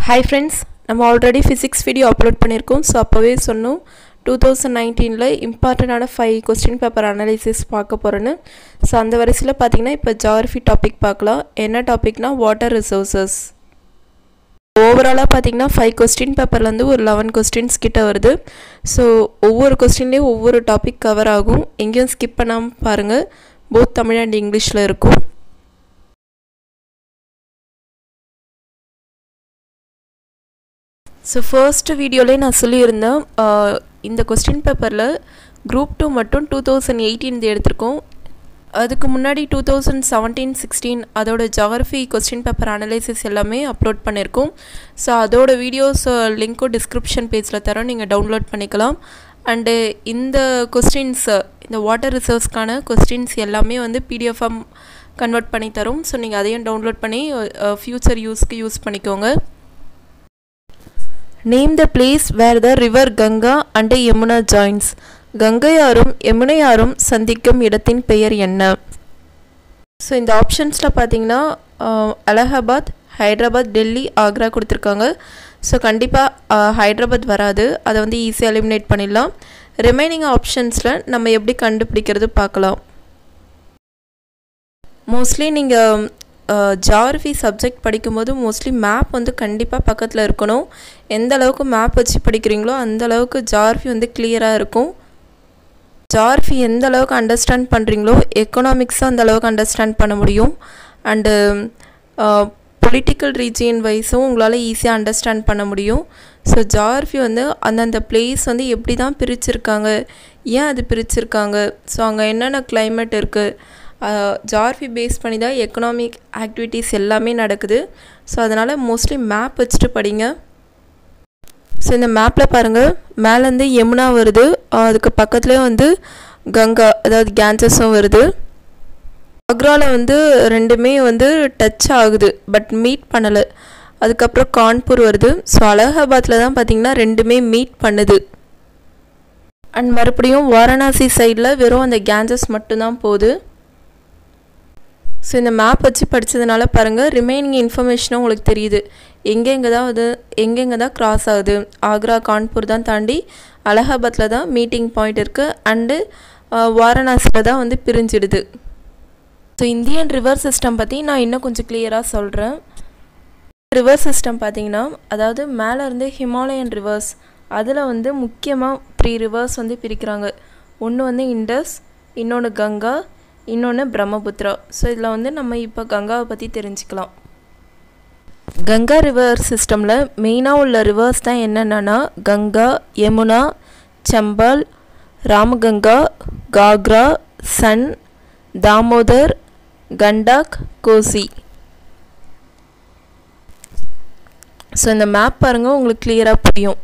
hi friends நம்ம already physics video upload பண்ணியிருக்கோம் so அப்போவே சொன்னோம் டூ தௌசண்ட் நைன்டீனில் இம்பார்ட்டண்டான ஃபைவ் கொஸ்டின் பேப்பர் அனாலிசிஸ் பார்க்க போகிறேன்னு ஸோ அந்த வரிசையில் பார்த்தீங்கன்னா இப்போ ஜாகிரஃபி டாபிக் பார்க்கலாம் என்ன டாபிக்னா வாட்டர் ரிசோர்சஸ் ஓவராலாக பார்த்தீங்கன்னா ஃபைவ் கொஸ்டின் பேப்பர்லேருந்து ஒரு லெவன் கொஸ்டின்ஸ் கிட்ட வருது ஸோ ஒவ்வொரு கொஸ்டின்லேயும் ஒவ்வொரு டாபிக் கவர் ஆகும் எங்கேயும் ஸ்கிப் பண்ணாமல் பாருங்கள் போத் தமிழ் அண்ட் இங்கிலீஷில் இருக்கும் ஸோ ஃபர்ஸ்ட் வீடியோலே நான் சொல்லியிருந்தேன் ஆஹ் இந்த கொஸ்டின் பேப்பரில் குரூப் டூ மட்டும் டூ தௌசண்ட் எயிட்டீன் எடுத்திருக்கோம் அதுக்கு முன்னாடி டூ தௌசண்ட் செவன்டீன் சிக்ஸ்டீன் அதோட ஜாகிரஃபி கொஸ்டின் பேப்பர் அனலைசிஸ் எல்லாமே அப்லோட் பண்ணியிருக்கோம் ஸோ அதோட வீடியோஸ் லிங்க்கும் டிஸ்கிரிப்ஷன் பேஜில் தரோம் நீங்கள் டவுன்லோட் பண்ணிக்கலாம் அண்டு இந்த கொஸ்டின்ஸ் இந்த வாட்டர் ரிசர்வ்ஸ்க்கான கொஸ்டின்ஸ் எல்லாமே வந்து பிடிஎஃப்எம் கன்வெர்ட் பண்ணி தரும் ஸோ நீங்கள் அதையும் டவுன்லோட் பண்ணி ஃப்யூச்சர் யூஸ்க்கு யூஸ் பண்ணிக்கோங்க name the place where the river Ganga and Yamuna joins கங்கையாரும் யமுனையாரும் சந்திக்கும் இடத்தின் பெயர் என்ன ஸோ இந்த ஆப்ஷன்ஸில் பார்த்தீங்கன்னா அலகாபாத் ஹைதராபாத் டெல்லி ஆக்ரா கொடுத்துருக்காங்க ஸோ கண்டிப்பாக ஹைதராபாத் வராது அதை வந்து ஈஸியாக எலிமினேட் பண்ணிடலாம் ரிமைனிங் ஆப்ஷன்ஸில் நம்ம எப்படி கண்டுபிடிக்கிறது பார்க்கலாம் மோஸ்ட்லி நீங்கள் ஜாகிரஃபி சப்ஜெக்ட் படிக்கும்போது மோஸ்ட்லி மேப் வந்து கண்டிப்பாக பக்கத்தில் இருக்கணும் எந்த அளவுக்கு மேப் வச்சு படிக்கிறீங்களோ அந்த அளவுக்கு ஜாகிரஃபி வந்து கிளியராக இருக்கும் ஜாகிரஃபி எந்த அளவுக்கு அண்டர்ஸ்டாண்ட் பண்ணுறீங்களோ எக்கனாமிக்ஸும் அந்த அளவுக்கு அண்டர்ஸ்டாண்ட் பண்ண முடியும் அண்டு பொலிட்டிக்கல் ரீஜியன் வைஸும் உங்களால் ஈஸியாக அண்டர்ஸ்டாண்ட் பண்ண முடியும் ஸோ ஜாகிரஃபி வந்து அந்தந்த பிளேஸ் வந்து எப்படி தான் பிரிச்சிருக்காங்க ஏன் அது பிரிச்சிருக்காங்க ஸோ அங்கே என்னென்ன கிளைமேட் இருக்குது ஜார்ஃபி பேஸ் பண்ணி தான் எக்கனாமிக் ஆக்டிவிட்டீஸ் எல்லாமே நடக்குது ஸோ அதனால் மோஸ்ட்லி மேப் வச்சுட்டு படிங்க ஸோ இந்த மேப்பில் பாருங்கள் மேலேருந்து யமுனா வருது அதுக்கு பக்கத்துலேயே வந்து கங்கா அதாவது கேன்சஸும் வருது ஆக்ராவில் வந்து ரெண்டுமே வந்து டச் ஆகுது பட் மீட் பண்ணலை அதுக்கப்புறம் கான்பூர் வருது ஸோ அலகாபாத்தில் தான் பார்த்திங்கன்னா ரெண்டுமே மீட் பண்ணுது அண்ட் மறுபடியும் வாரணாசி சைடில் வெறும் அந்த கேன்சஸ் மட்டும்தான் போகுது ஸோ இந்த மேப் வச்சு படித்ததுனால பாருங்கள் ரிமைனிங் இன்ஃபர்மேஷனும் உங்களுக்கு தெரியுது எங்கெங்கே தான் அது எங்கெங்கே தான் க்ராஸ் ஆகுது ஆக்ரா கான்பூர் தான் தாண்டி அலகாபாத்தில் தான் மீட்டிங் பாயிண்ட் இருக்குது அண்டு வாரணாசியில் தான் வந்து பிரிஞ்சிடுது ஸோ இந்தியன் ரிவர் சிஸ்டம் பற்றி நான் இன்னும் கொஞ்சம் கிளியராக சொல்கிறேன் ரிவர் சிஸ்டம் பார்த்தீங்கன்னா அதாவது மேலே இருந்து ஹிமாலயன் ரிவர்ஸ் அதில் வந்து முக்கியமாக த்ரீ ரிவர்ஸ் வந்து பிரிக்கிறாங்க ஒன்று வந்து இண்டஸ் இன்னொன்று கங்கா இன்னொன்று பிரம்மபுத்திரா ஸோ இதில் வந்து நம்ம இப்போ கங்காவை பற்றி தெரிஞ்சுக்கலாம் கங்கா ரிவர் சிஸ்டமில் மெயினாக உள்ள ரிவர்ஸ் தான் என்னென்னா கங்கா யமுனா சம்பால் ராமகங்கா காக்ரா சன் தாமோதர் கண்டாக் கோசி ஸோ இந்த மேப் பாருங்கள் உங்களுக்கு கிளியராக புரியும்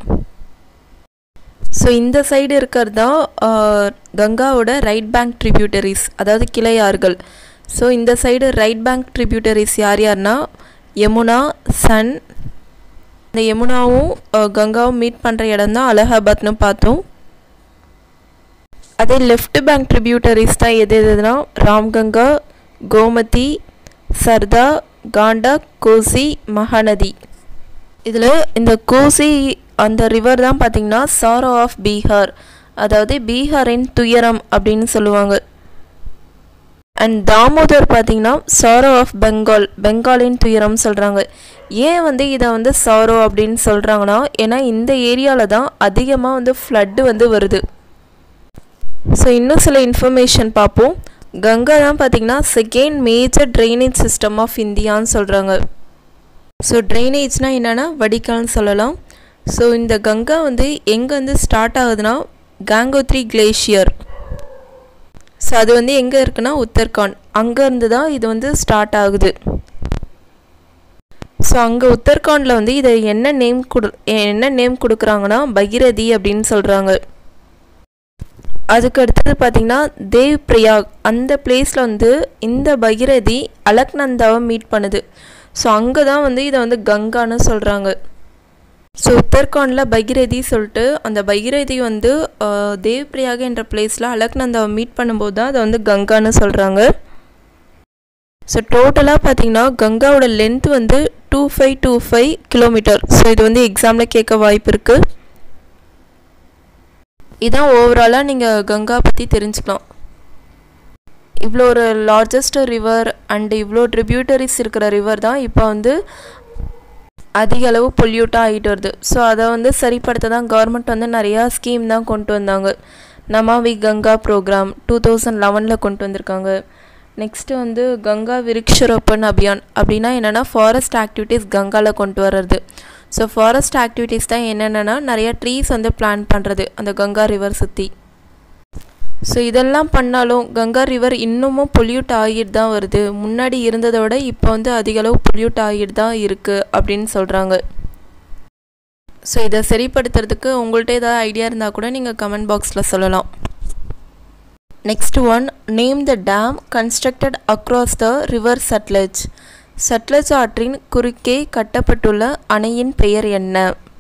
ஸோ இந்த சைடு இருக்கிறது தான் கங்காவோட ரைட் பேங்க் ட்ரிபியூட்டரிஸ் அதாவது கிளையாறுகள் ஸோ இந்த சைடு ரைட் பேங்க் ட்ரிபியூட்டரிஸ் யார் யார்னா யமுனா சன் இந்த யமுனாவும் கங்காவும் மீட் பண்ணுற இடம் தான் அலகாபாத்னு பார்த்தோம் அதே லெஃப்ட் பேங்க் ட்ரிபியூட்டரிஸ் தான் எது எதுனா ராம்கங்கா கோமதி சர்தா காண்டா கோசி மகாநதி இதில் இந்த கோசி அந்த ரிவர் தான் பார்த்திங்கன்னா சாரோ ஆஃப் பீகார் அதாவது பீகாரின் துயரம் அப்படின்னு சொல்லுவாங்க அண்ட் தாமோதர் பார்த்திங்கன்னா சாரோ ஆஃப் பெங்கால் பெங்காலின் துயரம் சொல்கிறாங்க ஏன் வந்து இதை வந்து சாரோ அப்படின்னு சொல்கிறாங்கன்னா ஏன்னா இந்த ஏரியாவில் தான் அதிகமாக வந்து ஃப்ளட்டு வந்து வருது ஸோ இன்னும் சில இன்ஃபர்மேஷன் பார்ப்போம் கங்கா தான் பார்த்திங்கன்னா second major drainage system of இந்தியான்னு சொல்கிறாங்க ஸோ ட்ரைனேஜ்னால் என்னென்னா வடிகால்னு சொல்லலாம் ஸோ இந்த கங்கா வந்து எங்கே வந்து ஸ்டார்ட் ஆகுதுன்னா கேங்கோத்ரி கிளேஷியர் ஸோ அது வந்து எங்கே இருக்குன்னா உத்தர்காண்ட் அங்கேருந்து தான் இது வந்து ஸ்டார்ட் ஆகுது ஸோ அங்கே உத்தர்காண்டில் வந்து இதை என்ன நேம் கொடு என்ன நேம் கொடுக்குறாங்கன்னா பகிரதி அப்படின்னு சொல்கிறாங்க அதுக்கு அடுத்தது பார்த்திங்கன்னா தேவ் பிரயாக் அந்த பிளேஸில் வந்து இந்த பகிரதி அலக்நந்தாவை மீட் பண்ணுது ஸோ அங்கே தான் வந்து இதை வந்து கங்கான்னு சொல்கிறாங்க ஸோ உத்தர்காண்டில் பகிரதி சொல்லிட்டு அந்த பகிரதி வந்து தேவ்பிரியாக என்ற பிளேஸில் அலக்நந்தாவை மீட் பண்ணும்போது தான் அதை வந்து கங்கான்னு சொல்கிறாங்க ஸோ டோட்டலாக பார்த்தீங்கன்னா கங்காவோட லென்த் வந்து two five two five kilometre so இது வந்து எக்ஸாமில் கேட்க வாய்ப்பு இருக்குது இதான் ஓவராலாக நீங்கள் கங்கா பற்றி தெரிஞ்சுக்கலாம் இவ்வளோ ஒரு லார்ஜஸ்ட் ரிவர் அண்ட் இவ்வளோ ட்ரிபியூட்டரிஸ் இருக்கிற ரிவர் தான் இப்போ வந்து அதிக அளவு பொல்யூட்டாக ஆகிட்டு வருது ஸோ அதை வந்து சரிப்படுத்த தான் கவர்மெண்ட் வந்து நிறையா ஸ்கீம் தான் கொண்டு வந்தாங்க Namami Ganga program two thousand லெவனில் கொண்டு வந்திருக்காங்க நெக்ஸ்ட்டு வந்து கங்கா விருக்ஷரோப்பன் அபியான் அப்படின்னா என்னென்னா ஃபாரஸ்ட் ஆக்டிவிட்டீஸ் கங்காவில் கொண்டு வர்றது ஸோ ஃபாரஸ்ட் ஆக்டிவிட்டீஸ் தான் என்னென்னா நிறைய ட்ரீஸ் வந்து பிளான் பண்ணுறது அந்த கங்கா ரிவர் சுற்றி ஸோ இதெல்லாம் பண்ணாலும் கங்கா ரிவர் இன்னமும் பொல்யூட் ஆகிட்டு தான் வருது முன்னாடி இருந்ததை விட இப்போ வந்து அதிக அளவு பொல்யூட் ஆகிட்டு தான் இருக்குது அப்படின்னு சொல்கிறாங்க ஸோ இதை சரிப்படுத்துறதுக்கு உங்கள்கிட்ட ஏதாவது ஐடியா இருந்தால் கூட நீங்கள் கமெண்ட் பாக்ஸில் சொல்லலாம் next one name the dam constructed across the river Sutlej Sutlej ஆற்றின் குறுக்கே கட்டப்பட்டுள்ள அணையின் பெயர் என்ன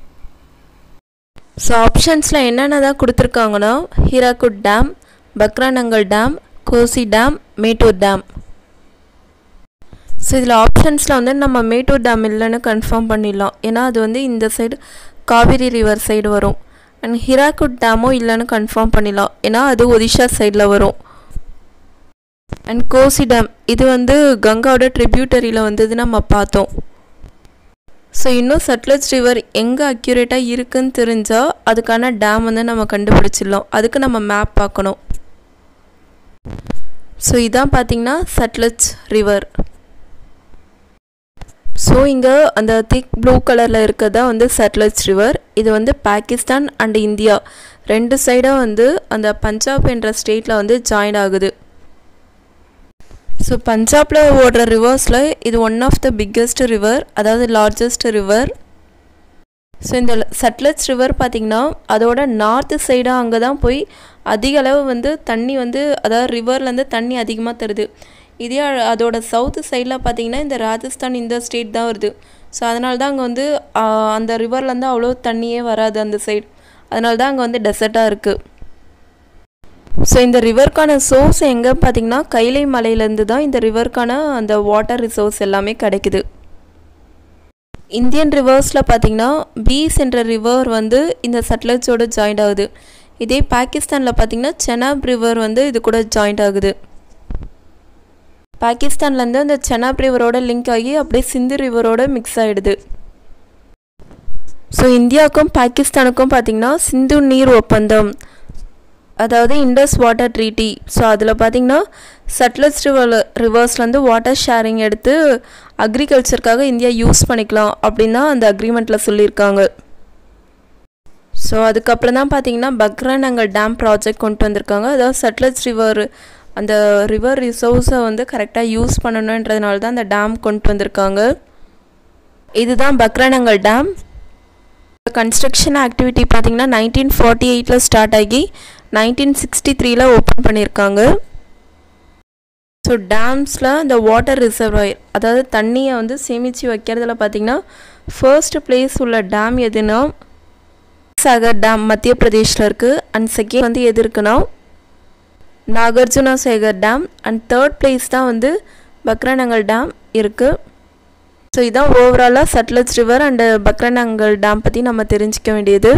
ஸோ ஆப்ஷன்ஸில் என்னென்ன தான் கொடுத்துருக்காங்கன்னா Hirakud dam Bhakra Nangal dam Kosi dam Mettur dam so இதில் ஆப்ஷன்ஸில் வந்து நம்ம மேட்டூர் டேம் இல்லைன்னு கன்ஃபார்ம் பண்ணிடலாம் ஏன்னா அது வந்து இந்த சைடு காவிரி ரிவர் சைடு வரும் அண்ட் ஹிராகுட் டேமும் இல்லைன்னு கன்ஃபார்ம் பண்ணிடலாம் ஏன்னா அது ஒடிஷா சைடில் வரும் அண்ட் கோசி டேம் இது வந்து கங்காவோட ட்ரிபியூட்டரியில் வந்தது நம்ம பார்த்தோம் ஸோ இன்னும் சட்லஜ் ரிவர் எங்கே அக்யூரேட்டாக இருக்குன்னு தெரிஞ்சால் அதுக்கான டேம் வந்து நம்ம கண்டுபிடிச்சிடலாம் அதுக்கு நம்ம மேப் பார்க்கணும் ஸோ இதான் பார்த்தீங்கன்னா சட்லஜ் ரிவர் ஸோ இங்கே அந்த திக் ப்ளூ கலரில் இருக்கிறதா வந்து சட்லஜ் ரிவர் இது வந்து பாகிஸ்தான் அண்ட் இந்தியா ரெண்டு சைடாக வந்து அந்த பஞ்சாப் என்ற ஸ்டேட்டில் வந்து ஜாயின் ஆகுது ஸோ பஞ்சாபில் ஓடுற ரிவர்ஸில் இது one of the biggest river அதாவது லார்ஜஸ்ட் ரிவர் ஸோ இந்த சட்லஜ் ரிவர் பார்த்திங்கன்னா அதோட நார்த்து சைடாக அங்கே தான் போய் அதிக அளவு வந்து தண்ணி வந்து அதாவது ரிவர்லேருந்து தண்ணி அதிகமாக தருது இதே அதோட சவுத்து சைடில் பார்த்தீங்கன்னா இந்த ராஜஸ்தான் இந்த ஸ்டேட் தான் வருது ஸோ அதனால தான் அங்கே வந்து அந்த ரிவர்லேருந்து அவ்வளோ தண்ணியே வராது அந்த சைடு அதனால தான் அங்கே வந்து டெசர்ட்டாக இருக்குது ஸோ இந்த ரிவருக்கான சோர்ஸ் எங்கே பார்த்தீங்கன்னா கைலை மலையிலேருந்து தான் இந்த ரிவருக்கான அந்த வாட்டர் ரிசோர்ஸ் எல்லாமே கிடைக்குது இந்தியன் ரிவர்ஸில் பார்த்தீங்கன்னா பீஸ் என்ற ரிவர் வந்து இந்த சட்லஜோட ஜாயிண்ட் ஆகுது இதே பாகிஸ்தானில் பார்த்தீங்கன்னா செனாப் ரிவர் வந்து இது கூட ஜாயிண்ட் ஆகுது பாகிஸ்தான்லேருந்து அந்த செனாப் ரிவரோட லிங்க் ஆகி அப்படியே சிந்து ரிவரோட மிக்ஸ் ஆகிடுது ஸோ இந்தியாவுக்கும் பாகிஸ்தானுக்கும் பார்த்திங்கன்னா சிந்து நீர் ஒப்பந்தம் அதாவது இண்டஸ் வாட்டர் ட்ரீட்டி ஸோ அதில் பார்த்திங்கன்னா சட்லஜ் ரிவர் ரிவர்ஸ்லேருந்து வாட்டர் ஷேரிங் எடுத்து அக்ரிகல்ச்சருக்காக இந்தியா யூஸ் பண்ணிக்கலாம் அப்படின்னு தான் அந்த அக்ரிமெண்ட்டில் சொல்லியிருக்காங்க ஸோ அதுக்கப்புறம் தான் பார்த்தீங்கன்னா பக்ரானங்கல் டேம் ப்ராஜெக்ட் கொண்டு வந்திருக்காங்க அதாவது சட்லஜ் ரிவர் அந்த ரிவர் ரிசோர்ஸை வந்து கரெக்டாக யூஸ் பண்ணணுன்றதுனால தான் அந்த டேம் கொண்டு வந்திருக்காங்க இதுதான் பக்ரானங்கல் டேம் கன்ஸ்ட்ரக்ஷன் ஆக்டிவிட்டி பார்த்திங்கன்னா நைன்டீன் ஃபார்ட்டி எயிட்டில் ஸ்டார்ட் ஆகி நைன்டீன் சிக்ஸ்டி த்ரீல ஓப்பன் பண்ணியிருக்காங்க ஸோ டேம்ஸில் இந்த வாட்டர் ரிசர்வாயர் அதாவது தண்ணியை வந்து சேமித்து வைக்கிறதுல பார்த்திங்கன்னா ஃபர்ஸ்ட் பிளேஸ் உள்ள டேம் எதுனா சாகர் டேம் மத்திய பிரதேஷில் இருக்குது அண்ட் செகண்ட் வந்து எது இருக்குன்னா Nagarjuna Sagar dam and third place தான் வந்து பக்ரானங்கல் டேம் இருக்குது ஸோ இதான் ஓவராலாக Sutlej river and Bhakra Nangal dam பற்றி நம்ம தெரிஞ்சிக்க வேண்டியது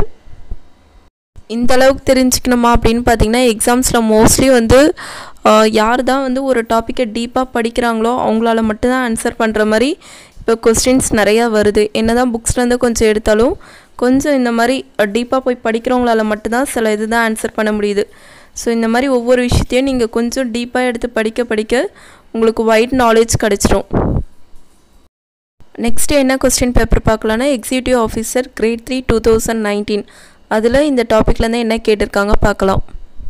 இந்த அளவுக்கு தெரிஞ்சுக்கணுமா அப்படின்னு பார்த்தீங்கன்னா எக்ஸாம்ஸில் மோஸ்ட்லி வந்து யார் தான் வந்து ஒரு டாப்பிக்கை டீப்பாக படிக்கிறாங்களோ அவங்களால மட்டும்தான் ஆன்சர் பண்ணுற மாதிரி இப்போ கொஸ்டின்ஸ் நிறையா வருது என்ன தான் புக்ஸ்லேருந்து கொஞ்சம் எடுத்தாலும் கொஞ்சம் இந்த மாதிரி டீப்பாக போய் படிக்கிறவங்களால மட்டும்தான் சில இது தான் ஆன்சர் பண்ண முடியுது ஸோ இந்த மாதிரி ஒவ்வொரு விஷயத்தையும் நீங்கள் கொஞ்சம் டீப்பாக எடுத்து படிக்க படிக்க உங்களுக்கு வைட் நாலேஜ் கிடச்சிரும் நெக்ஸ்ட்டு என்ன கொஸ்டின் பேப்பர் பார்க்கலான்னா executive officer grade three two thousand nineteen அதில் இந்த டாப்பிக்லேருந்து என்ன கேட்டிருக்காங்க பார்க்கலாம்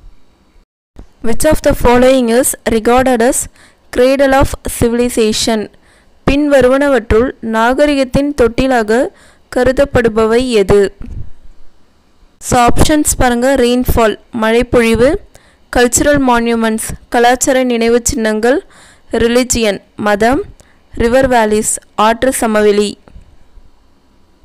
which of the following is recorded as cradle of civilization பின் வருவனவற்றுள் நாகரிகத்தின் தொட்டிலாக கருதப்படுபவை எது ஸோ ஆப்ஷன்ஸ் பாருங்கள் ரெயின்ஃபால் மழைப்பொழிவு கல்ச்சுரல் மான்யூமெண்ட்ஸ் கலாச்சார நினைவு சின்னங்கள் ரிலிஜியன் மதம் ரிவர் வேலிஸ் ஆற்று சமவெளி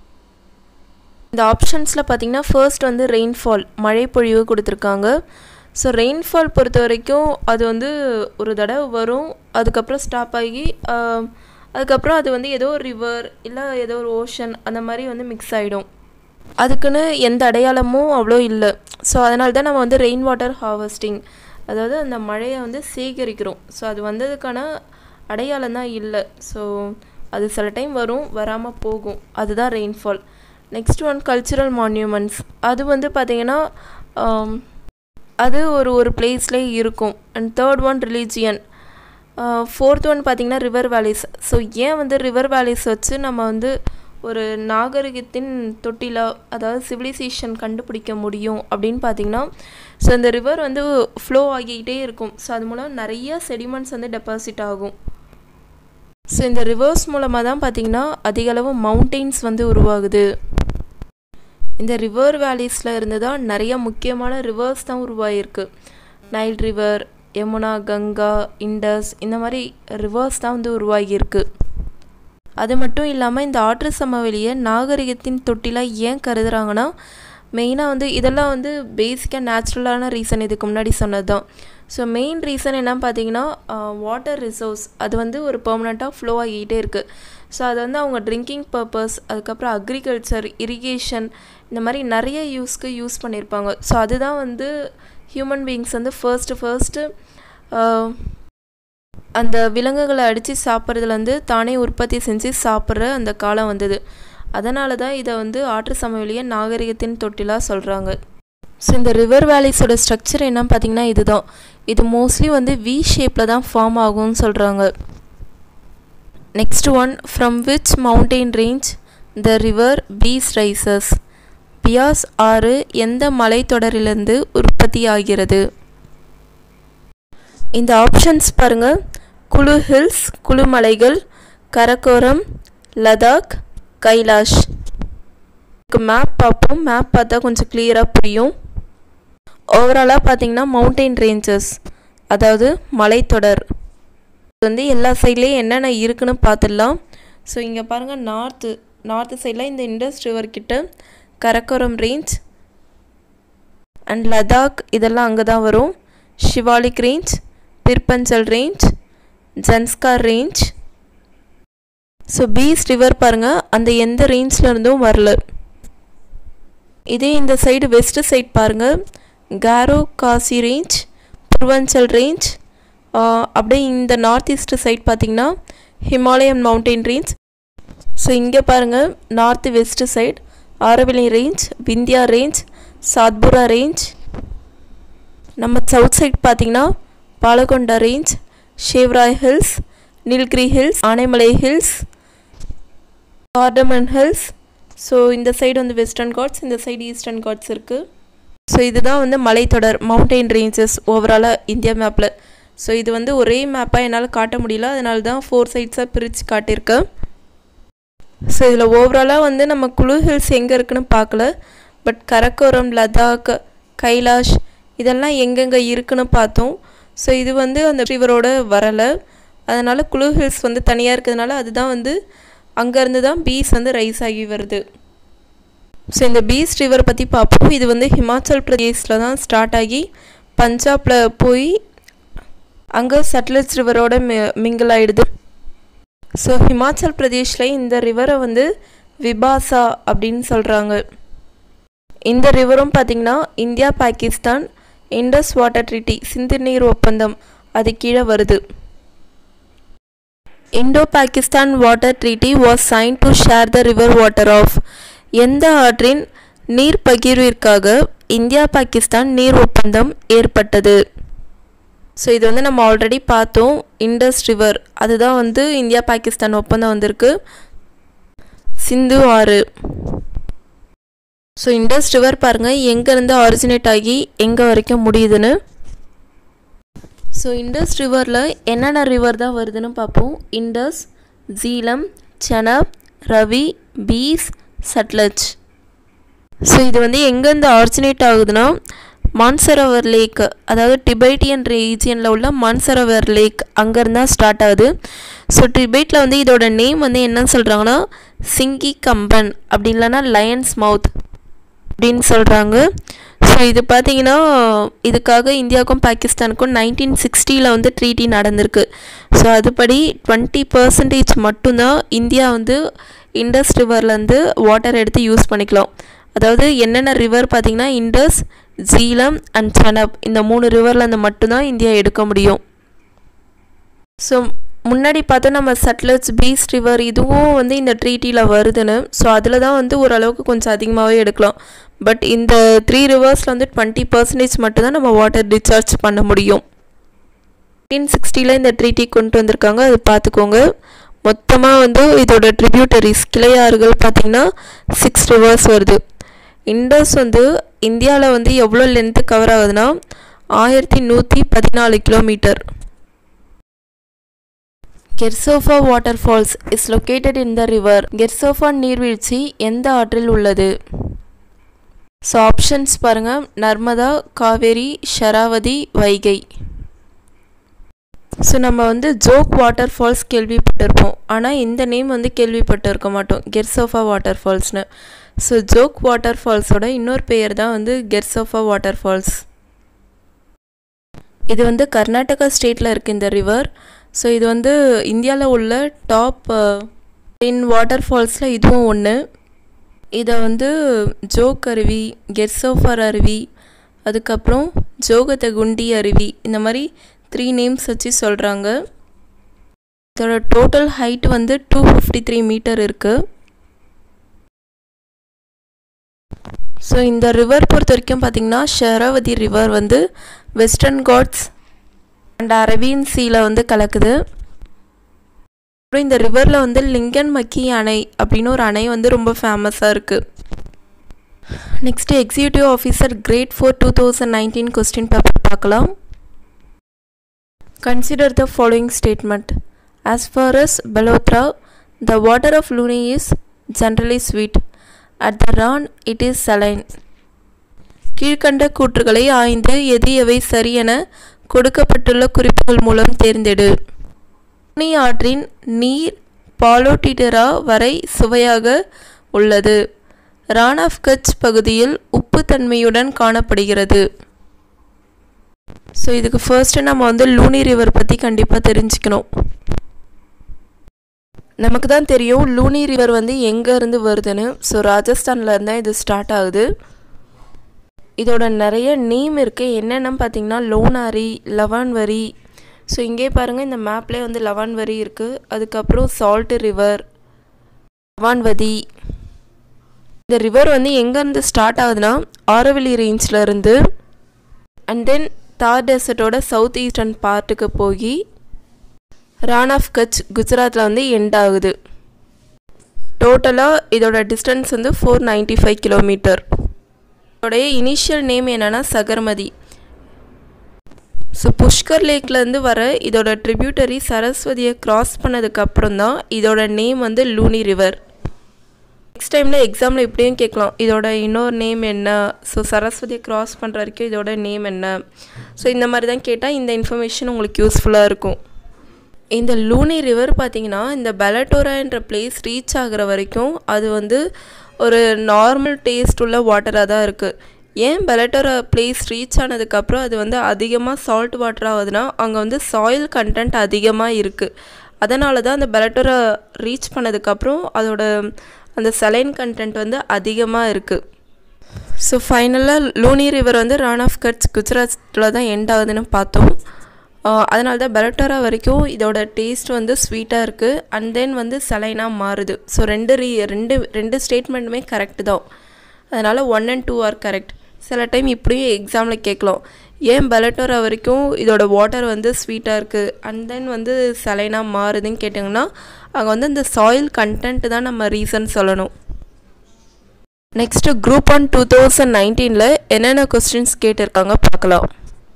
இந்த ஆப்ஷன்ஸில் பார்த்தீங்கன்னா ஃபர்ஸ்ட் வந்து ரெயின்ஃபால் மழைப்பொழிவு கொடுத்துருக்காங்க ஸோ ரெயின்ஃபால் பொறுத்த வரைக்கும் அது வந்து ஒரு தடவை வரும் அதுக்கப்புறம் ஸ்டாப் ஆகி ஆஹ், அதுக்கப்புறம் அது வந்து ஏதோ ஒரு ரிவர் இல்லை ஏதோ ஒரு ஓஷன் அந்த மாதிரி வந்து மிக்ஸ் ஆகிடும் அதுக்குன்னு எந்த அடையாளமும் அவ்வளோ இல்லை ஸோ அதனால தான் நம்ம வந்து ரெயின் வாட்டர் ஹார்வெஸ்டிங் அதாவது அந்த மழையை வந்து சேகரிக்கிறோம் ஸோ அது வந்ததுக்கான அடையாளம் தான் இல்லை ஸோ அது சில டைம் வரும் வராமல் போகும் அதுதான் rainfall next one cultural monuments அது வந்து பார்த்திங்கன்னா ஆம், அது ஒரு ஒரு பிளேஸ்லேயே இருக்கும் and third one religion fourth one பார்த்திங்கன்னா ரிவர் வேலிஸ் ஸோ ஏன் வந்து ரிவர் வேலிஸ் வச்சு நம்ம வந்து ஒரு நாகரிகத்தின் தொட்டில அதாவது சிவிலைசேஷன் கண்டுபிடிக்க முடியும் அப்படின்னு பார்த்தீங்கன்னா ஸோ இந்த ரிவர் வந்து ஃப்ளோ ஆகிக்கிட்டே இருக்கும் ஸோ அது மூலம் நிறைய செடிமெண்ட்ஸ் வந்து டெபாசிட் ஆகும் ஸோ இந்த ரிவர்ஸ் மூலமாக தான் பார்த்தீங்கன்னா அதிக அளவு மவுண்டெயின்ஸ் வந்து உருவாகுது இந்த ரிவர் வேலிஸில் இருந்து தான் நிறைய முக்கியமான ரிவர்ஸ் தான் உருவாகிருக்கு நைல் ரிவர் யமுனா கங்கா இண்டஸ் இந்த மாதிரி ரிவர்ஸ் தான் வந்து உருவாகியிருக்கு அது மட்டும் இல்லாமல் இந்த ஆற்று சமவெளியை நாகரிகத்தின் தொட்டிலாக ஏன் கருதுறாங்கன்னா மெயினாக வந்து இதெல்லாம் வந்து பேசிக்காக நேச்சுரலான ரீசன் இதுக்கு முன்னாடி சொன்னது தான் ஸோ மெயின் ரீசன் என்ன பார்த்தீங்கன்னா வாட்டர் ரிசோர்ஸ் அது வந்து ஒரு பெர்மனெண்ட்டாக ஃப்ளோ ஆகிக்கிட்டே இருக்குது ஸோ அது வந்து அவங்க ட்ரிங்கிங் பர்பஸ் அதுக்கப்புறம் அக்ரிகல்ச்சர் இரிகேஷன் இந்த மாதிரி நிறைய யூஸ்க்கு யூஸ் பண்ணியிருப்பாங்க ஸோ அதுதான் வந்து ஹியூமன் பீயிங்ஸ் வந்து ஃபர்ஸ்ட்டு ஃபர்ஸ்ட்டு அந்த விலங்குகளை அடித்து சாப்பிட்றதுலேருந்து தானே உற்பத்தி செஞ்சு சாப்பிட்ற அந்த காலம் வந்தது அதனால தான் இதை வந்து ஆற்று சமவெளியை நாகரிகத்தின் தொட்டிலாக சொல்கிறாங்க ஸோ இந்த ரிவர் வேலிஸோட ஸ்ட்ரக்சர் என்ன பார்த்தீங்கன்னா இதுதான் இது மோஸ்ட்லி வந்து வி ஷேப்பில் தான் ஃபார்ம் ஆகும்னு சொல்கிறாங்க next one from which mountain range the river Beas rises Beas ஆறு எந்த மலைத்தொடரிலிருந்து உற்பத்தி ஆகிறது இந்த ஆப்ஷன்ஸ் பாருங்க குழு ஹில்ஸ் குழு மலைகள் கரக்கோரம் லடாக் கைலாஷ் மேப் பார்ப்போம் மேப் பார்த்தா கொஞ்சம் கிளியராக புரியும் ஓவராலாக பார்த்தீங்கன்னா மவுண்டெயின் ரேஞ்சஸ் அதாவது மலைத்தொடர் இது வந்து எல்லா சைட்லேயும் என்னென்ன இருக்குன்னு பார்த்துடலாம் ஸோ இங்கே பாருங்கள் நார்த்து நார்த்து சைடில் இந்த இண்டஸ் ரிவர் கிட்ட கரக்கோரம் ரேஞ்ச் அண்ட் லடாக் இதெல்லாம் அங்கே தான் வரும் Shivalik range Pir Panjal range Zanskar range so Beas river பாருங்கள் அந்த எந்த ரேஞ்சில் இருந்தும் வரல இதே இந்த சைடு வெஸ்ட் சைட் பாருங்கள் காரோ காசி ரேஞ்ச் பூர்வாஞ்சல் ரேஞ்ச் அப்படியே இந்த நார்த் ஈஸ்ட் சைட் பார்த்திங்கன்னா ஹிமாலயன் மவுண்டெயின் ரேஞ்ச் ஸோ இங்கே பாருங்கள் north west side Aravalli range Vindhya range Satpura range நம்ம சவுத் சைட் பார்த்திங்கன்னா Palkonda range Shevaroy hills Nilgiri hills Anaimalai hills cardamom hills so இந்த சைடு வந்து வெஸ்டர்ன் காட்ஸ் இந்த சைடு ஈஸ்டர்ன் காட்ஸ் இருக்குது ஸோ இதுதான் வந்து மலைத்தொடர் மவுண்டெயின் ரேஞ்சஸ் ஓவராலாக இந்தியா மேப்பில் ஸோ இது வந்து ஒரே மேப்பாக என்னால் காட்ட முடியல அதனால தான் ஃபோர் சைட்ஸாக பிரித்து காட்டியிருக்கேன் ஸோ இதில் ஓவராலாக வந்து நம்ம குழு ஹில்ஸ் எங்கே இருக்குன்னு பார்க்கல பட் கரக்கோரம் லடாக் கைலாஷ் இதெல்லாம் எங்கெங்கே இருக்குன்னு பார்த்தோம் ஸோ இது வந்து அந்த ரிவரோட வரலை அதனால் குழு ஹில்ஸ் வந்து தனியாக இருக்கிறதுனால அதுதான் வந்து அங்கேருந்து தான் பீஸ் வந்து ரைஸ் ஆகி வருது ஸோ இந்த பீஸ் ரிவர் பற்றி பார்ப்போம் இது வந்து ஹிமாச்சல் பிரதேஷில் தான் ஸ்டார்ட் ஆகி பஞ்சாபில் போய் அங்கே சட்லஜ் ரிவரோட மி மிங்கிள் ஆகிடுது ஸோ ஹிமாச்சல் பிரதேஷில் இந்த ரிவரை வந்து விபாசா அப்படின்னு சொல்கிறாங்க இந்த ரிவரும் பார்த்திங்கன்னா India Pakistan Indus water treaty Sindhu நீர் ஒப்பந்தம் அது கீழே வருது Indo Pakistan water treaty was sign to share the river water of எந்த ஆற்றின் நீர் பகிர்விற்காக இந்தியா பாகிஸ்தான் நீர் ஒப்பந்தம் ஏற்பட்டது ஸோ இது வந்து நம்ம ஆல்ரெடி பார்த்தோம் இண்டஸ் ரிவர் அதுதான் வந்து இந்தியா பாகிஸ்தான் ஒப்பந்தம் வந்திருக்கு சிந்து ஆறு ஸோ இண்டஸ் ரிவர் பாருங்கள் எங்கேருந்து ஆரிஜினேட் ஆகி எங்கே வரைக்கும் முடியுதுன்னு ஸோ இண்டஸ் ரிவரில் என்னென்ன ரிவர் தான் வருதுன்னு பார்ப்போம் இண்டஸ் ஜீலம் செனப் ரவி பீஸ் சட்லஜ் ஸோ இது வந்து எங்கேருந்து ஆரிஜினேட் ஆகுதுன்னா மான்சரோவர் லேக் அதாவது டிபேட்டியன் ரீஜியனில் உள்ள மான்சரோவர் லேக் அங்கேருந்து தான் ஸ்டார்ட் ஆகுது ஸோ டிபேட்டில் வந்து இதோட நேம் வந்து என்ன சொல்கிறாங்கன்னா சிங்கி கம்பன் அப்படி இல்லைன்னா லயன்ஸ் மவுத் அப்படின்னு சொல்கிறாங்க ஸோ இது பார்த்தீங்கன்னா இதுக்காக இந்தியாவுக்கும் பாகிஸ்தானுக்கும் நைன்டீன் சிக்ஸ்டியில் வந்து ட்ரீட்டி நடந்திருக்கு ஸோ அதுபடி டுவெண்ட்டி பர்சன்டேஜ் மட்டும்தான் இந்தியா வந்து இண்டஸ் ரிவர்லேருந்து வாட்டர் எடுத்து யூஸ் பண்ணிக்கலாம் அதாவது என்னென்ன ரிவர் பார்த்திங்கன்னா இண்டஸ் ஜீலம் அண்ட் சனப் இந்த மூணு ரிவர்லேருந்து மட்டும்தான் இந்தியா எடுக்க முடியும் ஸோ முன்னாடி பார்த்தா நம்ம சட்லஜ் பீஸ் ரிவர் இதுவும் வந்து இந்த ட்ரீட்டியில் வருதுன்னு ஸோ அதில் தான் வந்து ஓரளவுக்கு கொஞ்சம் அதிகமாகவே எடுக்கலாம் பட் இந்த த்ரீ ரிவர்ஸில் வந்து டுவெண்ட்டி பர்சன்டேஜ் மட்டும்தான் நம்ம வாட்டர் டிஸ்சார்ஜ் பண்ண முடியும் நைன்டீன் சிக்ஸ்டியில் இந்த ட்ரீட்டி கொண்டு வந்திருக்காங்க அது பார்த்துக்கோங்க மொத்தமாக வந்து இதோட ட்ரிபியூட்டரிஸ் கிளையாறுகள் பார்த்திங்கன்னா சிக்ஸ் ரிவர்ஸ் வருது இண்டஸ் வந்து இந்தியாவில் வந்து எவ்வளோ லென்த்து கவர் ஆகுதுன்னா ஆயிரத்தி நூற்றி பதினாலு kilometre Gersoppa water falls is located in the river Gersoppa நீர்வீழ்ச்சி எந்த ஆற்றில் உள்ளது ஸோ ஆப்ஷன்ஸ் பாருங்கள் நர்மதா காவேரி ஷராவதி வைகை ஸோ நம்ம வந்து ஜோக் வாட்டர் ஃபால்ஸ் கேள்விப்பட்டிருப்போம் ஆனால் இந்த நேம் வந்து கேள்விப்பட்டிருக்க மாட்டோம் கெர்சோஃபா வாட்டர் ஃபால்ஸ்னு ஸோ ஜோக் வாட்டர் ஃபால்ஸோட இன்னொரு பெயர் தான் வந்து கெர்சோஃபா வாட்டர் ஃபால்ஸ் இது வந்து கர்நாடகா ஸ்டேட்டில் இருக்குது இந்த ரிவர் ஸோ இது வந்து இந்தியாவில் உள்ள டாப் டென் வாட்டர் ஃபால்ஸில் இதுவும் ஒன்று இதை வந்து ஜோக் அருவி கெர்சோஃபர் அருவி அதுக்கப்புறம் ஜோகதகுண்டி அருவி இந்த மாதிரி த்ரீ நேம்ஸ் வச்சு சொல்கிறாங்க இதோட டோட்டல் ஹைட் வந்து டூ ஃபிஃப்டி த்ரீ மீட்டர் இருக்குது ஸோ இந்த ரிவர் பொறுத்த வரைக்கும் பார்த்திங்கன்னா ஷராவதி ரிவர் வந்து வெஸ்டர்ன் காட்ஸ் அண்ட் அரபியன் சீல வந்து கலக்குது அப்புறம் இந்த ரிவரில் வந்து லிங்கன் மக்கி அணை அப்படின்னு ஒரு அணை வந்து ரொம்ப ஃபேமஸாக இருக்குது next executive officer grade four two thousand nineteen question paper பார்க்கலாம் consider the following statement as far as Balotra the water of Luni is generally sweet at the Rann it is saline கீழ்கண்ட கூற்றுகளை ஆய்ந்து எது எவை சரியென கொடுக்கப்பட்டுள்ள குறிப்புகள் மூலம் தேர்ந்தெடு லூனி ஆற்றின் நீர் பாலோட்டிடரா வரை சுவையாக உள்ளது ரான் ஆஃப் கட்ச் பகுதியில் உப்புத்தன்மையுடன் காணப்படுகிறது ஸோ இதுக்கு ஃபர்ஸ்ட்டு நம்ம வந்து லூனி ரிவர் பற்றி கண்டிப்பாக தெரிஞ்சுக்கணும் நமக்கு தான் தெரியும் லூனி ரிவர் வந்து எங்கேருந்து வருதுன்னு ஸோ ராஜஸ்தானில் இருந்தால் இது ஸ்டார்ட் ஆகுது இதோட நிறைய நேம் இருக்குது என்னென்னு பார்த்தீங்கன்னா லோனாரி லவான்வரி ஸோ இங்கே பாருங்கள் இந்த மேப்லேயே வந்து லவான்வரி இருக்குது அதுக்கப்புறம் சால்ட்டு ரிவர் லவான்வதி இந்த ரிவர் வந்து எங்கேருந்து ஸ்டார்ட் ஆகுதுன்னா ஆரவலி ரேஞ்சில் இருந்து அண்ட் தென் தார் டெசர்ட்டோட சவுத் ஈஸ்டர்ன் பார்ட்டுக்கு போய் ரான் ஆஃப் கட்ச் குஜராத்தில் வந்து எண்ட் ஆகுது டோட்டலாக இதோட டிஸ்டன்ஸ் வந்து ஃபோர் நைன்ட்டி ஃபைவ் கிலோமீட்டர் இதோடைய இனிஷியல் நேம் என்னென்னா சகர்மதி ஸோ புஷ்கர் லேக்லேருந்து வர இதோட ட்ரிபியூட்டரி சரஸ்வதியை க்ராஸ் பண்ணதுக்கப்புறம் தான் இதோட நேம் வந்து லூனி ரிவர் நெக்ஸ்ட் டைமில் எக்ஸாமில் இப்படியும் கேட்கலாம் இதோட இன்னொரு நேம் என்ன ஸோ சரஸ்வதியை க்ராஸ் பண்ணுற வரைக்கும் இதோட நேம் என்ன ஸோ இந்த மாதிரி தான் கேட்டால் இந்த இன்ஃபர்மேஷன் உங்களுக்கு யூஸ்ஃபுல்லாக இருக்கும் இந்த லூனி ரிவர் பார்த்திங்கன்னா இந்த பெலட்டோரான்ற பிளேஸ் ரீச் ஆகிற வரைக்கும் அது வந்து ஒரு நார்மல் டேஸ்ட் உள்ள வாட்டராக தான் இருக்குது ஏன் பெலட்டோரா பிளேஸ் ரீச் ஆனதுக்கப்புறம் அது வந்து அதிகமாக சால்ட் வாட்டர் ஆகுதுன்னா அங்கே வந்து சாயில் கண்டென்ட் அதிகமாக இருக்குது அதனால தான் அந்த பெலட்டோரா ரீச் பண்ணதுக்கப்புறம் அதோட அந்த சலைன் கண்டென்ட் வந்து அதிகமாக இருக்குது ஸோ ஃபைனலாக லூனி ரிவர் வந்து ரான் ஆஃப் கட்ஸ் குஜராத்தில் தான் எண்ட் ஆகுதுன்னு பார்த்தோம் அதனால தான் பெலட்டோரா வரைக்கும் இதோட டேஸ்ட் வந்து ஸ்வீட்டாக இருக்குது அண்ட் தென் வந்து சலைனாக மாறுது ஸோ ரெண்டு ரீ ரெண்டு ரெண்டு ஸ்டேட்மெண்ட்டுமே கரெக்டு தான் அதனால் one and two are correct சில டைம் இப்படியும் எக்ஸாமில் கேட்கலாம் ஏன் பெலட்டோரா வரைக்கும் இதோட வாட்டர் வந்து ஸ்வீட்டாக இருக்குது அண்ட் தென் வந்து சலைனாக மாறுதுன்னு கேட்டிங்கன்னா அங்கே வந்து இந்த சாயில் கண்டென்ட் தான் நம்ம ரீசன் சொல்லணும் next group one two thousand நைன்டீனில் என்னென்ன கொஸ்டின்ஸ் கேட்டிருக்காங்க பார்க்கலாம்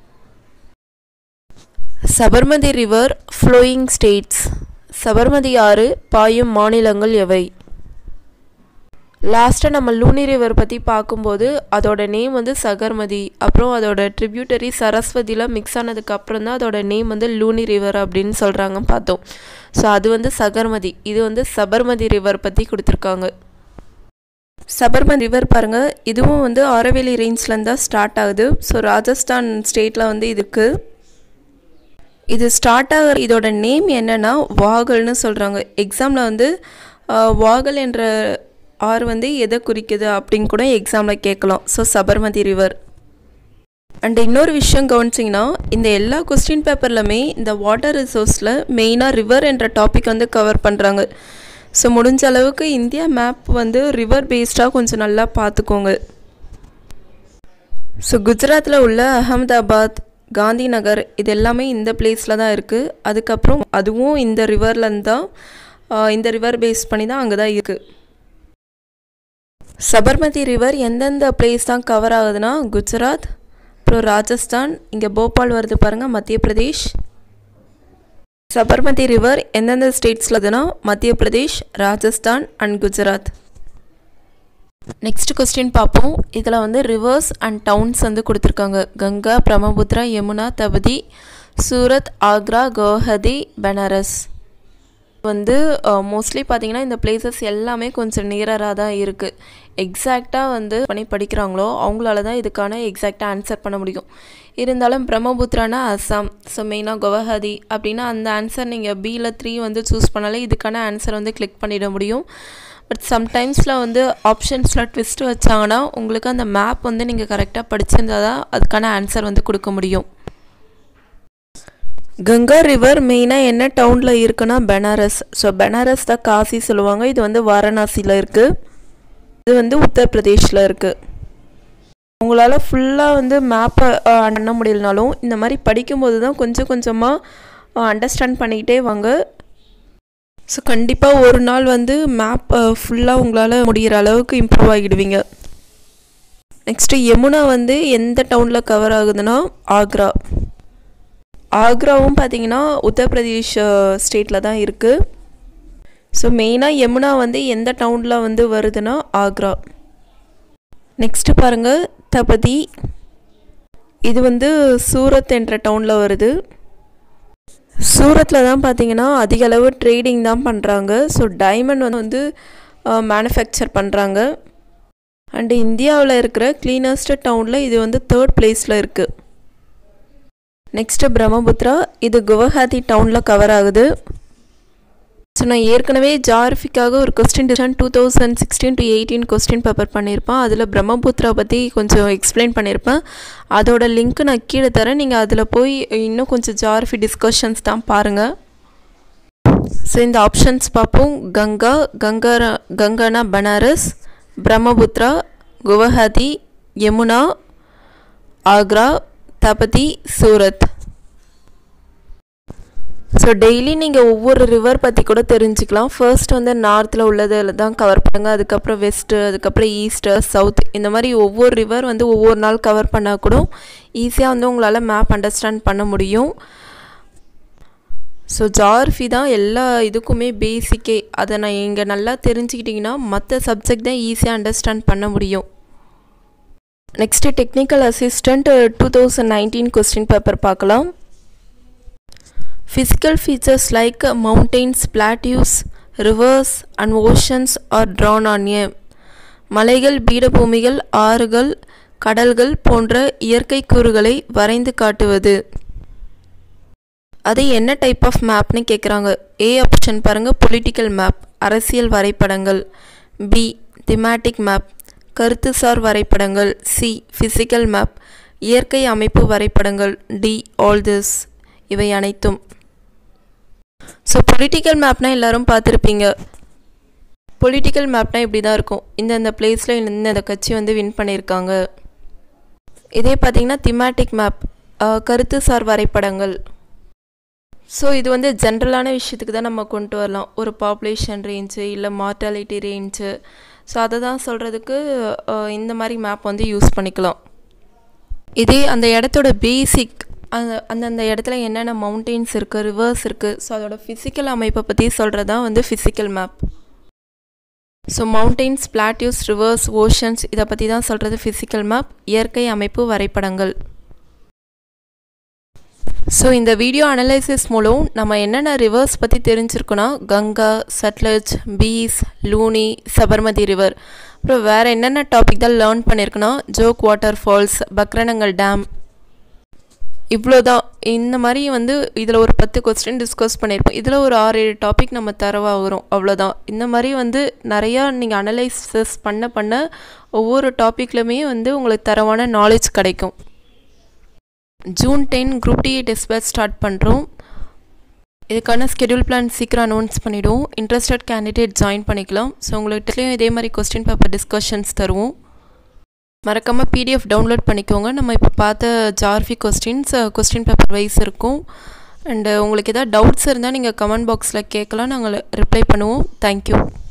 Sabarmati river flowing states Sabarmati ஆறு பாயும் மாநிலங்கள் எவை லாஸ்ட்டாக நம்ம லூனி ரிவர் பற்றி பார்க்கும்போது அதோட நேம் வந்து சகர்மதி அப்புறம் அதோட ட்ரிபியூட்டரி சரஸ்வதியில் மிக்ஸ் ஆனதுக்கு அப்புறம் தான் அதோட நேம் வந்து லூனி ரிவர் அப்படின்னு சொல்கிறாங்க பார்த்தோம் ஸோ அது வந்து சகர்மதி இது வந்து சபர்மதி ரிவர் பற்றி கொடுத்துருக்காங்க சபர்மதி ரிவர் பாருங்கள் இதுவும் வந்து ஆரவேலி ரேஞ்ச்லேருந்து தான் ஸ்டார்ட் ஆகுது ஸோ ராஜஸ்தான் ஸ்டேட்டில் வந்து இதுக்கு இது ஸ்டார்ட் ஆகிற இதோட நேம் என்னென்னா வாகல்னு சொல்கிறாங்க எக்ஸாமில் வந்து வாகல் என்ற ஆறு வந்து எதை குறிக்குது அப்படின்னு கூட எக்ஸாமில் கேட்கலாம் ஸோ சபர்மதி ரிவர் அண்ட் இன்னொரு விஷயம் கவனிச்சிங்கன்னா இந்த எல்லா கொஸ்டின் பேப்பர்லையுமே இந்த வாட்டர் ரிசோர்ஸில் மெயினாக ரிவர் என்ற டாபிக் வந்து கவர் பண்ணுறாங்க ஸோ முடிஞ்ச அளவுக்கு இந்தியா மேப் வந்து ரிவர் பேஸ்டாக கொஞ்சம் நல்லா பார்த்துக்கோங்க ஸோ குஜராத்தில் உள்ள அகமதாபாத் காந்தி நகர் இது எல்லாமே இந்த பிளேஸில் தான் இருக்குது அதுக்கப்புறம் அதுவும் இந்த ரிவர்லேருந்து தான் இந்த ரிவர் பேஸ் பண்ணி தான் அங்கே தான் இருக்குது சபர்மதி ரிவர் எந்தெந்த பிளேஸ் தான் கவர் ஆகுதுன்னா குஜராத் அப்புறம் ராஜஸ்தான் இங்கே போபால் வருது பாருங்கள் மத்திய பிரதேஷ் சபர்மதி ரிவர் எந்தெந்த ஸ்டேட்ஸில் இருக்குதுன்னா Madhya Pradesh Rajasthan and Gujarat next question பார்ப்போம் இதில் வந்து ரிவர்ஸ் அண்ட் டவுன்ஸ் வந்து கொடுத்துருக்காங்க கங்கா பிரம்மபுத்ரா யமுனா தபதி சூரத் ஆக்ரா கௌஹதி பனாரஸ் வந்து மோஸ்ட்லி பார்த்தீங்கன்னா இந்த பிளேசஸ் எல்லாமே கொஞ்சம் நியராக தான் இருக்குது எக்ஸாக்டாக வந்து பண்ணி படிக்கிறாங்களோ அவங்களால தான் இதுக்கான எக்ஸாக்டாக ஆன்சர் பண்ண முடியும் இருந்தாலும் பிரம்மபுத்திரானா அஸ்ஸாம் ஸோ மெயினாக குவஹாதி அப்படின்னா அந்த ஆன்சர் நீங்கள் பியில் த்ரீ வந்து சூஸ் பண்ணாலே இதுக்கான ஆன்சர் வந்து கிளிக் பண்ணிட முடியும் பட் சம்டைம்ஸில் வந்து ஆப்ஷன்ஸில் ட்விஸ்ட் வச்சாங்கன்னா உங்களுக்கு அந்த மேப் வந்து நீங்கள் கரெக்டாக படிச்சிருந்தா தான் அதுக்கான ஆன்சர் வந்து கொடுக்க முடியும் கங்கா ரிவர் மெயினாக என்ன டவுனில் இருக்குன்னா பெனாரஸ் ஸோ பெனாரஸ் தான் காசி சொல்லுவாங்க இது வந்து வாரணாசியில் இருக்குது இது வந்து உத்தரப்பிரதேஷில் இருக்குது உங்களால் ஃபுல்லாக வந்து மேப்பை பண்ண முடியலனாலும் இந்த மாதிரி படிக்கும்போது தான் கொஞ்சம் கொஞ்சமாக அண்டர்ஸ்டாண்ட் பண்ணிக்கிட்டே வாங்க ஸோ கண்டிப்பாக ஒரு நாள் வந்து மேப் ஃபுல்லாக உங்களால் முடிகிற அளவுக்கு இம்ப்ரூவ் ஆகிடுவீங்க நெக்ஸ்ட்டு யமுனா வந்து எந்த டவுனில் கவர் ஆகுதுன்னா ஆக்ரா ஆக்ராவும் பார்த்தீங்கன்னா உத்தரப்பிரதேஷ் ஸ்டேட்டில் தான் இருக்குது ஸோ மெயினாக யமுனா வந்து எந்த டவுனில் வந்து வருதுன்னா ஆக்ரா நெக்ஸ்ட்டு பாருங்கள் தபதி இது வந்து சூரத் என்ற டவுனில் வருது சூரத்தில் தான் பார்த்தீங்கன்னா அதிக அளவு ட்ரேடிங் தான் பண்ணுறாங்க ஸோ டைமண்ட் வந்து வந்து மேனுஃபேக்சர் பண்ணுறாங்க அண்டு இந்தியாவில் இருக்கிற க்ளீனஸ்ட் டவுனில் இது வந்து தேர்ட் பிளேஸில் இருக்குது நெக்ஸ்ட்டு பிரம்மபுத்ரா இது குவஹாத்தி டவுனில் கவர் ஆகுது ஸோ நான் ஏற்கனவே ஜார்ஃபிக்காக ஒரு question design two thousand sixteen to eighteen question paper பண்ணியிருப்பேன் அதில் பிரம்மபுத்ரா பற்றி கொஞ்சம் எக்ஸ்பிளைன் பண்ணியிருப்பேன் அதோட லிங்க்கு நான் கீழே தரேன் நீங்கள் அதில் போய் இன்னும் கொஞ்சம் ஜார்ஃபி டிஸ்கஷன்ஸ் தான் பாருங்கள் ஸோ இந்த ஆப்ஷன்ஸ் பார்ப்போம் கங்கா கங்கா கங்கானா பனாரஸ் பிரம்மபுத்ரா குவஹாத்தி யமுனா ஆக்ரா தபதி சூரத் ஸோ டெய்லி நீங்கள் ஒவ்வொரு ரிவர் பற்றி கூட தெரிஞ்சுக்கலாம் ஃபர்ஸ்ட் வந்து நார்த்தில் உள்ளதில் தான் கவர் பண்ணுங்கள் அதுக்கப்புறம் வெஸ்ட்டு அதுக்கப்புறம் ஈஸ்ட்டு சவுத் இந்த மாதிரி ஒவ்வொரு ரிவர் வந்து ஒவ்வொரு நாள் கவர் பண்ணால் கூட ஈஸியாக வந்து உங்களால் மேப் அண்டர்ஸ்டாண்ட் பண்ண முடியும் ஸோ ஜார்ஃபி தான் எல்லா இதுக்குமே பேசிக்கே அதை நான் இங்கே நல்லா தெரிஞ்சுக்கிட்டிங்கன்னா மற்ற சப்ஜெக்ட் தான் ஈஸியாக அண்டர்ஸ்டாண்ட் பண்ண முடியும் next technical assistant two thousand nineteen question paper பார்க்கலாம் Physical features like mountains, plateaus, rivers and oceans are drawn on a மலைகள் பீடபூமிகள் ஆறுகள் கடல்கள் போன்ற இயற்கை கூறுகளை வரைந்து காட்டுவது அது என்ன டைப் ஆஃப் மேப்னு கேட்குறாங்க ஏ ஆப்ஷன் பாருங்கள் பொலிட்டிக்கல் மேப் அரசியல் வரைபடங்கள் பி திமேட்டிக் மேப் கருத்துசார் வரைபடங்கள் சி ஃபிசிக்கல் மேப் இயற்கை அமைப்பு வரைபடங்கள் டி ஆல் திஸ் இவை அனைத்தும் ஸோ பொலிட்டிக்கல் மேப்னால் எல்லோரும் பார்த்துருப்பீங்க பொலிட்டிக்கல் மேப்னால் இப்படி தான் இருக்கும் இந்தந்த பிளேஸில் இந்தந்த கட்சி வந்து வின் பண்ணியிருக்காங்க இதே பார்த்திங்கன்னா திமேட்டிக் மேப் கருத்துசார் வரைபடங்கள் ஸோ இது வந்து ஜென்ரலான விஷயத்துக்கு தான் நம்ம கொண்டு வரலாம் ஒரு பாப்புலேஷன் ரேஞ்சு இல்லை மார்ட்டாலிட்டி ரேஞ்சு ஸோ அதை தான் சொல்கிறதுக்கு இந்த மாதிரி மேப் வந்து யூஸ் பண்ணிக்கலாம் இதே அந்த இடத்தோட பேசிக் அந்த அந்தந்த இடத்துல என்னென்ன மவுண்டெயின்ஸ் இருக்குது ரிவர்ஸ் இருக்குது ஸோ அதோட ஃபிசிக்கல் அமைப்பை பற்றி சொல்கிறது தான் வந்து physical map so mountains plateaus rivers oceans இதை பற்றி தான் சொல்கிறது ஃபிசிக்கல் மேப் இயற்கை அமைப்பு வரைபடங்கள் ஸோ இந்த வீடியோ அனலைசிஸ் மூலம் நம்ம என்னென்ன ரிவர்ஸ் பற்றி தெரிஞ்சிருக்கோன்னா கங்கா சட்லஜ் பீஸ் லூனி சபர்மதி ரிவர் அப்புறம் வேறு என்னென்ன டாபிக் தான் லேர்ன் பண்ணியிருக்குன்னா Jog water falls Bhakra Nangal dam இவ்வளோதான் இந்த மாதிரி வந்து இதில் ஒரு பத்து கொஸ்டின் டிஸ்கஸ் பண்ணியிருப்போம் இதில் ஒரு ஆறு ஏழு டாபிக் நம்ம தரவாக வரும் அவ்வளோதான் இந்த மாதிரி வந்து நிறையா நீங்கள் அனலைசஸ் பண்ண பண்ண ஒவ்வொரு டாப்பிக்லையுமே வந்து உங்களுக்கு தரவான நாலேஜ் கிடைக்கும் June ten group D test batch start பண்ணுறோம் இதுக்கான ஸ்கெடியூல் பிளான் சீக்கிரம் அனௌன்ஸ் பண்ணிவிடுவோம் இன்ட்ரெஸ்டட் கேண்டிடேட் ஜாயின் பண்ணிக்கலாம் ஸோ உங்கள்கிட்டயும் இதே மாதிரி கொஸ்டின் பேப்பர் டிஸ்கஷன்ஸ் தருவோம் மறக்காமல் பிடிஎஃப் டவுன்லோட் பண்ணிக்கோங்க நம்ம இப்போ பார்த்த geography questions question paper wise இருக்கும் அண்டு உங்களுக்கு எதாவது டவுட்ஸ் இருந்தால் நீங்கள் கமெண்ட் பாக்ஸில் கேட்கலாம் நாங்கள் ரிப்ளை பண்ணுவோம் தேங்க்யூ